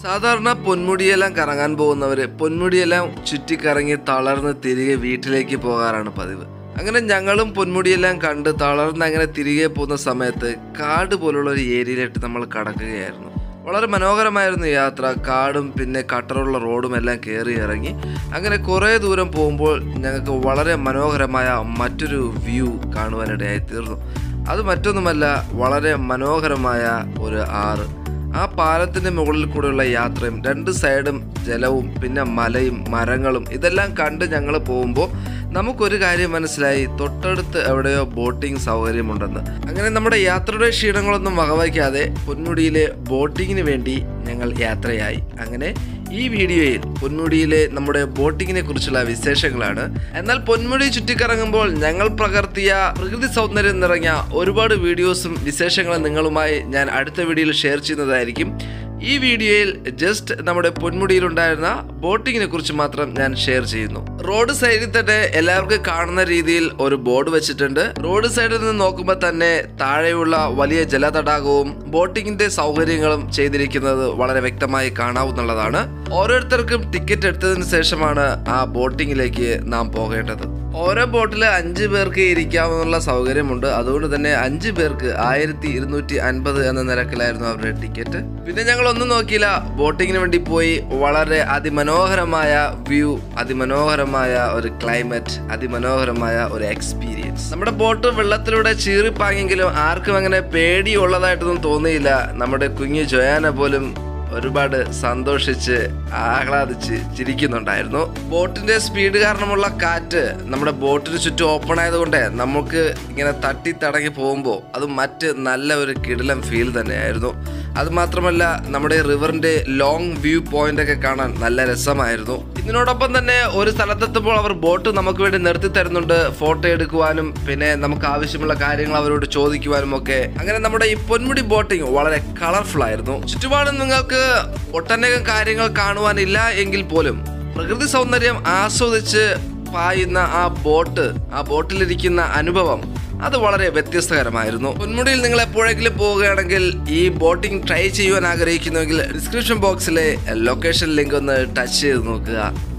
സാധാരണ പൊന്മുടിയെല്ലാം കറങ്ങാൻ പോകുന്നവര് പൊന്മുടിയെല്ലാം ചുറ്റിക്കറങ്ങി തളർന്ന് തിരികെ വീട്ടിലേക്ക് പോകാറാണ് പതിവ് അങ്ങനെ ഞങ്ങളും പൊന്മുടിയെല്ലാം കണ്ട് തളർന്ന് അങ്ങനെ തിരികെ പോകുന്ന സമയത്ത് കാട് പോലുള്ള ഒരു ഏരിയയിലിട്ട് നമ്മൾ കടക്കുകയായിരുന്നു വളരെ മനോഹരമായിരുന്നു യാത്ര കാടും പിന്നെ കട്ടറുള്ള റോഡും എല്ലാം കയറി ഇറങ്ങി അങ്ങനെ കുറേ ദൂരം പോകുമ്പോൾ ഞങ്ങൾക്ക് വളരെ മനോഹരമായ മറ്റൊരു വ്യൂ കാണുവാനിടയായി തീർന്നു അത് മറ്റൊന്നുമല്ല വളരെ മനോഹരമായ ഒരു ആറ് ആ പാലത്തിന്റെ മുകളിൽ കൂടെയുള്ള യാത്രയും രണ്ട് സൈഡും ജലവും പിന്നെ മലയും മരങ്ങളും ഇതെല്ലാം കണ്ട് ഞങ്ങൾ പോകുമ്പോൾ നമുക്കൊരു കാര്യം മനസ്സിലായി തൊട്ടടുത്ത് എവിടെയോ ബോട്ടിംഗ് സൗകര്യമുണ്ടെന്ന് അങ്ങനെ നമ്മുടെ യാത്രയുടെ ക്ഷീണങ്ങളൊന്നും വകവയ്ക്കാതെ പൊന്മുടിയിലെ ബോട്ടിങ്ങിന് വേണ്ടി ഞങ്ങൾ യാത്രയായി അങ്ങനെ ഈ വീഡിയോയിൽ പൊന്മുടിയിലെ നമ്മുടെ ബോട്ടിങ്ങിനെ കുറിച്ചുള്ള വിശേഷങ്ങളാണ് എന്നാൽ പൊന്മുടി ചുറ്റിക്കറങ്ങുമ്പോൾ ഞങ്ങൾ പകർത്തിയ പ്രകൃതി സൗന്ദര്യം നിറഞ്ഞ ഒരുപാട് വീഡിയോസും വിശേഷങ്ങളും നിങ്ങളുമായി ഞാൻ അടുത്ത വീഡിയോയിൽ ഷെയർ ചെയ്യുന്നതായിരിക്കും ഈ വീഡിയോയിൽ ജസ്റ്റ് നമ്മുടെ പൊന്മുടിയിലുണ്ടായിരുന്ന ബോട്ടിങ്ങിനെ കുറിച്ച് മാത്രം ഞാൻ ഷെയർ ചെയ്യുന്നു റോഡ് സൈഡിൽ തന്നെ എല്ലാവർക്കും കാണുന്ന രീതിയിൽ ഒരു ബോർഡ് വെച്ചിട്ടുണ്ട് റോഡ് സൈഡിൽ നിന്ന് നോക്കുമ്പോൾ തന്നെ താഴെയുള്ള വലിയ ജലതടാകവും ബോട്ടിങ്ങിന്റെ സൗകര്യങ്ങളും ചെയ്തിരിക്കുന്നത് വളരെ വ്യക്തമായി കാണാവുന്നതാണ് ഓരോരുത്തർക്കും ടിക്കറ്റ് എടുത്തതിന് ശേഷമാണ് ആ ബോട്ടിങ്ങിലേക്ക് നാം പോകേണ്ടത് ഓരോ ബോട്ടിൽ അഞ്ച് പേർക്ക് ഇരിക്കാവുന്ന സൗകര്യമുണ്ട് അതുകൊണ്ട് തന്നെ അഞ്ച് പേർക്ക് ആയിരത്തി ഇരുന്നൂറ്റി അൻപത് എന്ന നിരക്കിലായിരുന്നു അവരുടെ ടിക്കറ്റ് പിന്നെ ഞങ്ങൾ ഒന്നും നോക്കിയില്ല ബോട്ടിങ്ങിന് വേണ്ടി പോയി വളരെ അതിമനോഹരമായ വ്യൂ അതിമനോഹരമായ ഒരു ക്ലൈമറ്റ് അതിമനോഹരമായ ഒരു എക്സ്പീരിയൻസ് നമ്മുടെ ബോട്ട് വെള്ളത്തിലൂടെ ചീറിപ്പാങ്ങെങ്കിലും ആർക്കും അങ്ങനെ പേടിയുള്ളതായിട്ടൊന്നും തോന്നിയില്ല നമ്മുടെ കുഞ്ഞു ജോയാന പോലും ഒരുപാട് സന്തോഷിച്ച് ആഹ്ലാദിച്ച് ചിരിക്കുന്നുണ്ടായിരുന്നു ബോട്ടിന്റെ സ്പീഡ് കാരണമുള്ള കാറ്റ് നമ്മുടെ ബോട്ടിന് ചുറ്റും ഓപ്പൺ ആയതുകൊണ്ട് നമുക്ക് ഇങ്ങനെ തട്ടി തടങ്ങി പോകുമ്പോൾ അത് മറ്റ് നല്ല ഒരു കിടിലം ഫീൽ തന്നെയായിരുന്നു അത് മാത്രമല്ല നമ്മുടെ റിവറിന്റെ ലോങ് വ്യൂ പോയിന്റ് ഒക്കെ കാണാൻ നല്ല രസമായിരുന്നു ഇതിനോടൊപ്പം തന്നെ ഒരു സ്ഥലത്തെത്തുമ്പോൾ അവർ ബോട്ട് നമുക്ക് വേണ്ടി നിർത്തി തരുന്നുണ്ട് ഫോട്ടോ എടുക്കുവാനും പിന്നെ നമുക്ക് ആവശ്യമുള്ള കാര്യങ്ങൾ അവരോട് ചോദിക്കുവാനും ഒക്കെ അങ്ങനെ നമ്മുടെ ഈ പൊന്മുടി ബോട്ടിംഗ് വളരെ കളർഫുൾ ആയിരുന്നു ചുറ്റുപാടും നിങ്ങൾക്ക് ഒട്ടനേകം കാര്യങ്ങൾ കാണുവാനില്ല എങ്കിൽ പോലും പ്രകൃതി സൗന്ദര്യം ആസ്വദിച്ച് പായുന്ന ആ ബോട്ട് ആ ബോട്ടിലിരിക്കുന്ന അനുഭവം അത് വളരെ വ്യത്യസ്തകരമായിരുന്നു പൊന്മുടിയിൽ നിങ്ങൾ എപ്പോഴെങ്കിലും പോവുകയാണെങ്കിൽ ഈ ബോട്ടിംഗ് ട്രൈ ചെയ്യുവാൻ ആഗ്രഹിക്കുന്നുവെങ്കിൽ ഡിസ്ക്രിപ്ഷൻ ബോക്സിലെ ലൊക്കേഷൻ ലിങ്ക് ഒന്ന് ടച്ച് ചെയ്ത് നോക്കുക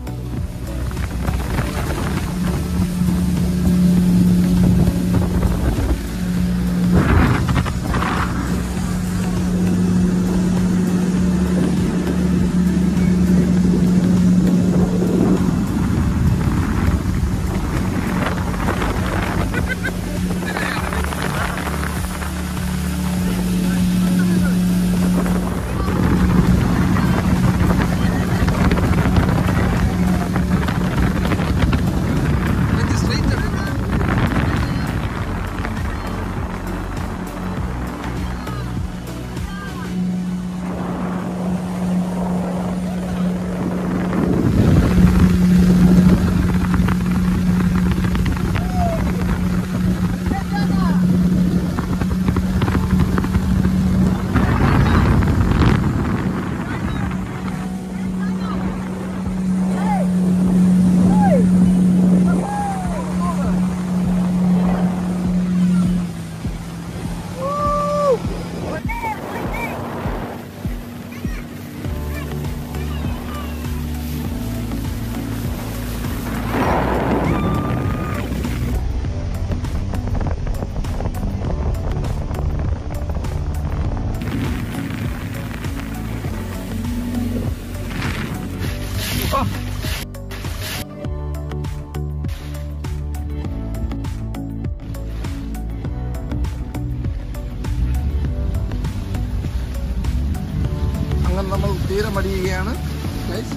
അങ്ങനെ നമ്മൾ തീരെ മടിയുകയാണ് Guys.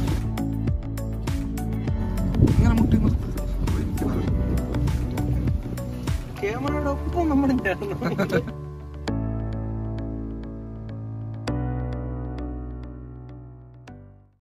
ഇങ്ങനെ മുട്ടി ക്യാമറയുടെ ഒപ്പം നമ്മുടെ